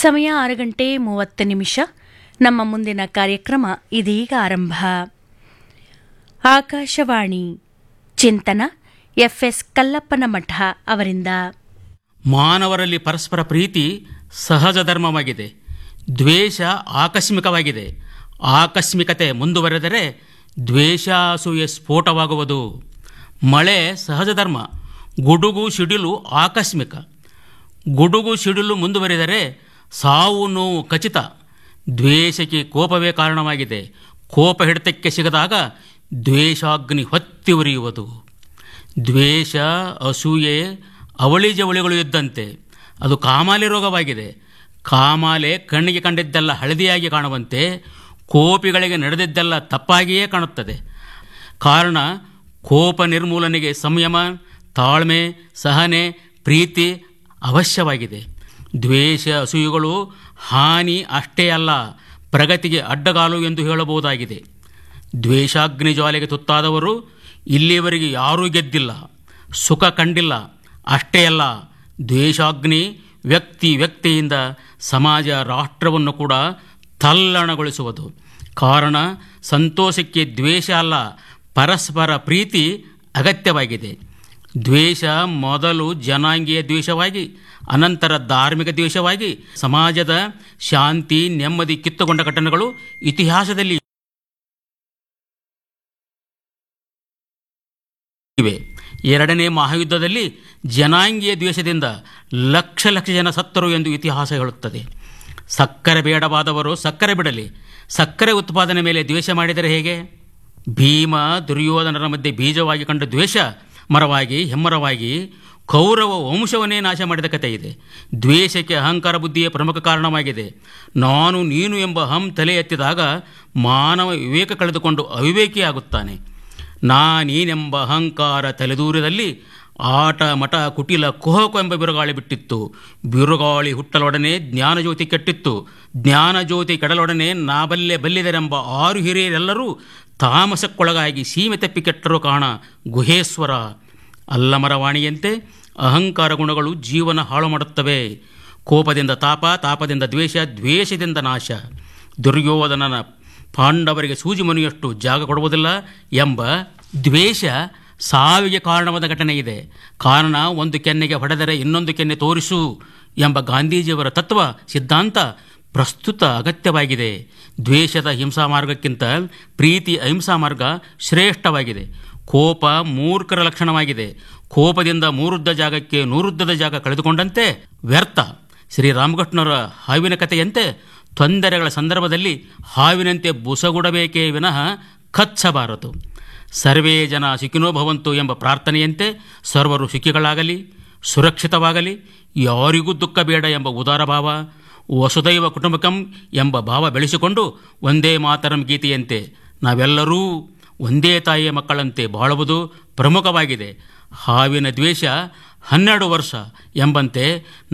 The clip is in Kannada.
ಸಮಯ ಆರು ಗಂಟೆ ಮೂವತ್ತು ನಿಮಿಷ ನಮ್ಮ ಮುಂದಿನ ಕಾರ್ಯಕ್ರಮ ಇದೀಗ ಆರಂಭ ಆಕಾಶವಾಣಿ ಚಿಂತನ ಎಫ್ಎಸ್ ಕಲ್ಲಪ್ಪನ ಮಠ ಅವರಿಂದ ಮಾನವರಲ್ಲಿ ಪರಸ್ಪರ ಪ್ರೀತಿ ಸಹಜ ಧರ್ಮವಾಗಿದೆ ದ್ವೇಷ ಆಕಸ್ಮಿಕವಾಗಿದೆ ಆಕಸ್ಮಿಕತೆ ಮುಂದುವರೆದರೆ ದ್ವೇಷ ಅಸೂಯೆ ಸ್ಫೋಟವಾಗುವುದು ಮಳೆ ಸಹಜ ಧರ್ಮ ಗುಡುಗು ಸಿಡಿಲು ಆಕಸ್ಮಿಕ ಗುಡುಗು ಸಿಡಿಲು ಮುಂದುವರಿದರೆ ಸಾವು ನೋವು ಖಚಿತ ದ್ವೇಷಕ್ಕೆ ಕೋಪವೇ ಕಾರಣವಾಗಿದೆ ಕೋಪ ಹಿಡಿತಕ್ಕೆ ಸಿಗದಾಗ ದ್ವೇಷಾಗ್ನಿ ಹೊತ್ತಿ ಉರಿಯುವುದು ದ್ವೇಷ ಅಸೂಯೆ ಅವಳಿ ಜವಳಿಗಳು ಇದ್ದಂತೆ ಅದು ಕಾಮಾಲೆ ರೋಗವಾಗಿದೆ ಕಾಮಾಲೆ ಕಣ್ಣಿಗೆ ಕಂಡಿದ್ದೆಲ್ಲ ಹಳದಿಯಾಗಿ ಕಾಣುವಂತೆ ಕೋಪಿಗಳಿಗೆ ನಡೆದಿದ್ದೆಲ್ಲ ತಪ್ಪಾಗಿಯೇ ಕಾಣುತ್ತದೆ ಕಾರಣ ಕೋಪ ನಿರ್ಮೂಲನೆಗೆ ಸಂಯಮ ತಾಳ್ಮೆ ಸಹನೆ ಪ್ರೀತಿ ಅವಶ್ಯವಾಗಿದೆ ದ್ವೇಷ ಅಸೂಯೆಗಳು ಹಾನಿ ಅಷ್ಟೇ ಅಲ್ಲ ಪ್ರಗತಿಗೆ ಅಡ್ಡಗಾಲು ಎಂದು ಹೇಳಬಹುದಾಗಿದೆ ದ್ವೇಷಾಗ್ನಿ ಜ್ವಾಲೆಗೆ ತುತ್ತಾದವರು ಇಲ್ಲಿಯವರೆಗೆ ಯಾರೂ ಗೆದ್ದಿಲ್ಲ ಸುಖ ಕಂಡಿಲ್ಲ ಅಷ್ಟೇ ಅಲ್ಲ ದ್ವೇಷಾಗ್ನಿ ವ್ಯಕ್ತಿ ವ್ಯಕ್ತಿಯಿಂದ ಸಮಾಜ ರಾಷ್ಟ್ರವನ್ನು ಕೂಡ ತಲ್ಲಣಗೊಳಿಸುವುದು ಕಾರಣ ಸಂತೋಷಕ್ಕೆ ದ್ವೇಷ ಅಲ್ಲ ಪರಸ್ಪರ ಪ್ರೀತಿ ಅಗತ್ಯವಾಗಿದೆ ದ್ವೇಷ ಮೊದಲು ಜನಾಂಗೀಯ ದ್ವೇಷವಾಗಿ ಅನಂತರ ಧಾರ್ಮಿಕ ದ್ವೇಷವಾಗಿ ಸಮಾಜದ ಶಾಂತಿ ನೆಮ್ಮದಿ ಕಿತ್ತುಕೊಂಡ ಘಟನೆಗಳು ಇತಿಹಾಸದಲ್ಲಿ ಇವೆ ಎರಡನೇ ಮಹಾಯುದ್ಧದಲ್ಲಿ ಜನಾಂಗೀಯ ದ್ವೇಷದಿಂದ ಲಕ್ಷ ಲಕ್ಷ ಜನ ಸತ್ತರು ಎಂದು ಇತಿಹಾಸ ಹೇಳುತ್ತದೆ ಸಕ್ಕರೆ ಬೇಡವಾದವರು ಸಕ್ಕರೆ ಬಿಡಲಿ ಸಕ್ಕರೆ ಉತ್ಪಾದನೆ ಮೇಲೆ ದ್ವೇಷ ಮಾಡಿದರೆ ಹೇಗೆ ಭೀಮ ದುರ್ಯೋಧನರ ಮಧ್ಯೆ ಬೀಜವಾಗಿ ಕಂಡ ದ್ವೇಷ ಮರವಾಗಿ ಹೆಮ್ಮರವಾಗಿ ಕೌರವ ವಂಶವನ್ನೇ ನಾಶ ಮಾಡಿದ ಕಥೆ ಇದೆ ದ್ವೇಷಕ್ಕೆ ಅಹಂಕಾರ ಬುದ್ಧಿಯೇ ಪ್ರಮುಖ ಕಾರಣವಾಗಿದೆ ನಾನು ನೀನು ಎಂಬ ಹಂ ತಲೆ ಎತ್ತಿದಾಗ ಮಾನವ ವಿವೇಕ ಕಳೆದುಕೊಂಡು ಅವಿವೇಕಿಯಾಗುತ್ತಾನೆ ನಾನೀನೆಂಬ ಅಹಂಕಾರ ತಲೆದೂರದಲ್ಲಿ ಆಟ ಮಠ ಕುಟಿಲ ಕುಹಕು ಎಂಬ ಬಿರುಗಾಳಿ ಬಿಟ್ಟಿತ್ತು ಬಿರುಗಾಳಿ ಹುಟ್ಟಲೊಡನೆ ಜ್ಞಾನಜ್ಯೋತಿ ಕೆಟ್ಟಿತ್ತು ಜ್ಞಾನಜ್ಯೋತಿ ಕೆಡಲೊಡನೆ ನಾಬಲ್ಲೆ ಬಲ್ಲಿದರೆಂಬ ಆರು ಹಿರಿಯರೆಲ್ಲರೂ ತಾಮಸಕ್ಕೊಳಗಾಗಿ ಸೀಮೆ ತಪ್ಪಿ ಕೆಟ್ಟರು ಕಾಣ ಗುಹೇಶ್ವರ ಅಲ್ಲಮರವಾಣಿಯಂತೆ ಅಹಂಕಾರ ಗುಣಗಳು ಜೀವನ ಹಾಳು ಮಾಡುತ್ತವೆ ಕೋಪದಿಂದ ತಾಪ ತಾಪದಿಂದ ದ್ವೇಷ ದ್ವೇಷದಿಂದ ನಾಶ ದುರ್ಯೋಧನನ ಪಾಂಡವರಿಗೆ ಸೂಜಿ ಮನೆಯಷ್ಟು ಜಾಗ ಕೊಡುವುದಿಲ್ಲ ಎಂಬ ದ್ವೇಷ ಸಾವಿಗೆ ಕಾರಣವಾದ ಘಟನೆ ಇದೆ ಕಾರಣ ಒಂದು ಕೆನ್ನೆಗೆ ಹೊಡೆದರೆ ಇನ್ನೊಂದು ಕೆನ್ನೆ ತೋರಿಸು ಎಂಬ ಗಾಂಧೀಜಿಯವರ ತತ್ವ ಸಿದ್ಧಾಂತ ಪ್ರಸ್ತುತ ಅಗತ್ಯವಾಗಿದೆ ದ್ವೇಷದ ಹಿಂಸಾ ಮಾರ್ಗಕ್ಕಿಂತ ಪ್ರೀತಿ ಅಹಿಂಸಾ ಮಾರ್ಗ ಶ್ರೇಷ್ಠವಾಗಿದೆ ಕೋಪ ಮೂರ್ಖರ ಲಕ್ಷಣವಾಗಿದೆ ಕೋಪದಿಂದ ಮೂರುದ್ದ ಜಾಗಕ್ಕೆ ನೂರುದ್ದದ ಜಾಗ ಕಳೆದುಕೊಂಡಂತೆ ವ್ಯರ್ಥ ಶ್ರೀರಾಮಕೃಷ್ಣರ ಹಾವಿನ ಕಥೆಯಂತೆ ತೊಂದರೆಗಳ ಸಂದರ್ಭದಲ್ಲಿ ಹಾವಿನಂತೆ ಬುಸಗುಡಬೇಕೇ ವಿನಃ ಕಚ್ಚಬಾರದು ಸರ್ವೇ ಜನ ಸುಖಿನೋ ಭವಂತು ಎಂಬ ಪ್ರಾರ್ಥನೆಯಂತೆ ಸರ್ವರು ಸುಖಿಗಳಾಗಲಿ ಸುರಕ್ಷಿತವಾಗಲಿ ಯಾರಿಗೂ ದುಃಖ ಬೇಡ ಎಂಬ ಉದಾರ ಭಾವ ವಸುದೈವ ಕುಟುಂಬಕಂ ಎಂಬ ಭಾವ ಬೆಳೆಸಿಕೊಂಡು ಒಂದೇ ಮಾತರಂ ಗೀತೆಯಂತೆ ನಾವೆಲ್ಲರೂ ಒಂದೇ ತಾಯಿಯ ಮಕ್ಕಳಂತೆ ಬಾಳುವುದು ಪ್ರಮುಖವಾಗಿದೆ ಹಾವಿನ ದ್ವೇಷ ಹನ್ನೆರಡು ವರ್ಷ ಎಂಬಂತೆ